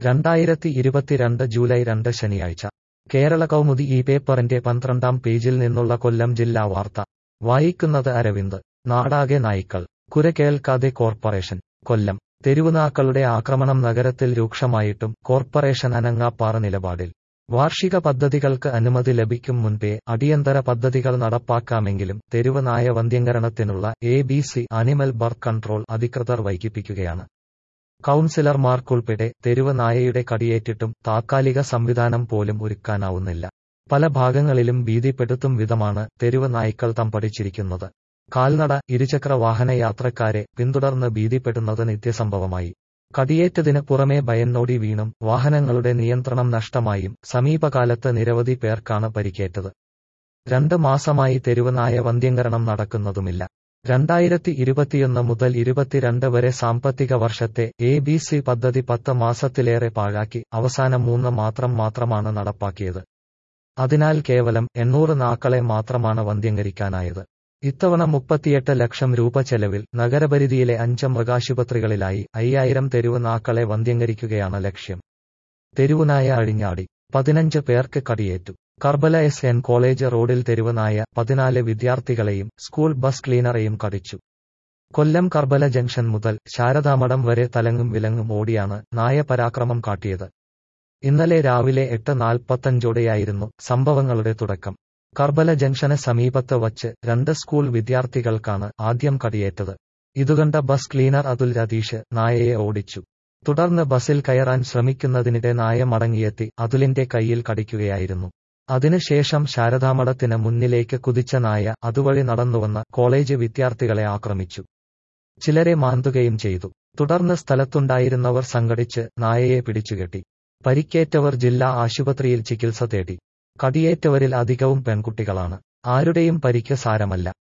രണ്ടായിരത്തി ഇരുപത്തിരണ്ട് ജൂലൈ രണ്ട് ശനിയാഴ്ച കേരള കൗമുദി ഈ പേപ്പറിന്റെ പന്ത്രണ്ടാം പേജിൽ നിന്നുള്ള കൊല്ലം ജില്ലാ വാർത്ത വായിക്കുന്നത് അരവിന്ദ് നാടാകെ നായ്ക്കൾ കുര കേൾക്കാതെ കോർപ്പറേഷൻ കൊല്ലം തെരുവുനാക്കളുടെ ആക്രമണം നഗരത്തിൽ രൂക്ഷമായിട്ടും കോർപ്പറേഷൻ അനങ്ങാപ്പാറ നിലപാടിൽ വാർഷിക പദ്ധതികൾക്ക് അനുമതി ലഭിക്കും മുൻപേ അടിയന്തര പദ്ധതികൾ നടപ്പാക്കാമെങ്കിലും തെരുവ് നായ വന്ധ്യംകരണത്തിനുള്ള A B C animal birth control അധികൃതർ വൈകിപ്പിക്കുകയാണ് കൗൺസിലർമാർക്കുൾപ്പെടെ തെരുവ് നായയുടെ കടിയേറ്റിട്ടും താത്കാലിക സംവിധാനം പോലും ഒരുക്കാനാവുന്നില്ല പല ഭാഗങ്ങളിലും ഭീതിപ്പെടുത്തും വിധമാണ് തെരുവ് നായ്ക്കൾ തമ്പടിച്ചിരിക്കുന്നത് കാൽനട ഇരുചക്ര വാഹന യാത്രക്കാരെ പിന്തുടർന്ന് ഭീതിപ്പെടുന്നത് നിത്യസംഭവമായി കടിയേറ്റതിന് പുറമെ ഭയന്നോടി വീണും വാഹനങ്ങളുടെ നിയന്ത്രണം നഷ്ടമായും സമീപകാലത്ത് നിരവധി പേർക്കാണ് പരിക്കേറ്റത് രണ്ട് മാസമായി തെരുവുനായ വന്ധ്യംകരണം നടക്കുന്നതുമില്ല രണ്ടായിരത്തി ഇരുപത്തിയൊന്ന് മുതൽ ഇരുപത്തിരണ്ട് വരെ സാമ്പത്തിക വർഷത്തെ എ ബി സി പദ്ധതി പത്ത് മാസത്തിലേറെ പാഴാക്കി അവസാനം മൂന്ന് മാത്രം മാത്രമാണ് നടപ്പാക്കിയത് അതിനാൽ കേവലം എണ്ണൂറ് നാക്കളെ മാത്രമാണ് വന്ധ്യംകരിക്കാനായത് ഇത്തവണ മുപ്പത്തിയെട്ട് ലക്ഷം രൂപ ചെലവിൽ നഗരപരിധിയിലെ അഞ്ച് മൃഗാശുപത്രികളിലായി അയ്യായിരം തെരുവ് നാക്കളെ വന്ധ്യംകരിക്കുകയാണ് ലക്ഷ്യം തെരുവുനായ അഴിഞ്ഞാടി പതിനഞ്ച് പേർക്ക് കടിയേറ്റു കർബല എസ് എൻ കോളേജ് റോഡിൽ തെരുവുനായ പതിനാല് വിദ്യാർത്ഥികളെയും സ്കൂൾ ബസ് ക്ലീനറെയും കടിച്ചു കൊല്ലം കർബല ജംഗ്ഷൻ മുതൽ ശാരദാമഠം വരെ തലങ്ങും വിലങ്ങും ഓടിയാണ് നായ പരാക്രമം കാട്ടിയത് ഇന്നലെ രാവിലെ എട്ട് നാൽപ്പത്തഞ്ചോടെയായിരുന്നു സംഭവങ്ങളുടെ തുടക്കം കർബല ജംഗ്ഷന് സമീപത്ത് വച്ച് രണ്ട് സ്കൂൾ വിദ്യാർത്ഥികൾക്കാണ് ആദ്യം കടിയേറ്റത് ഇതുകണ്ട ബസ് ക്ലീനർ അതുൽ രതീഷ് നായയെ ഓടിച്ചു തുടർന്ന് ബസിൽ കയറാൻ ശ്രമിക്കുന്നതിനിടെ നായ മടങ്ങിയെത്തി അതുലിന്റെ കൈയിൽ കടിക്കുകയായിരുന്നു അതിനുശേഷം ശാരദാമഠത്തിന് മുന്നിലേക്ക് കുതിച്ച നായ അതുവഴി നടന്നുവന്ന കോളേജ് വിദ്യാർത്ഥികളെ ആക്രമിച്ചു ചിലരെ മാന്തുകയും ചെയ്തു തുടർന്ന് സ്ഥലത്തുണ്ടായിരുന്നവർ സംഘടിച്ച് നായയെ പിടിച്ചുകെട്ടി പരിക്കേറ്റവർ ജില്ലാ ആശുപത്രിയിൽ ചികിത്സ തേടി കടിയേറ്റവരിൽ അധികവും പെൺകുട്ടികളാണ് ആരുടെയും പരിക്ക് സാരമല്ല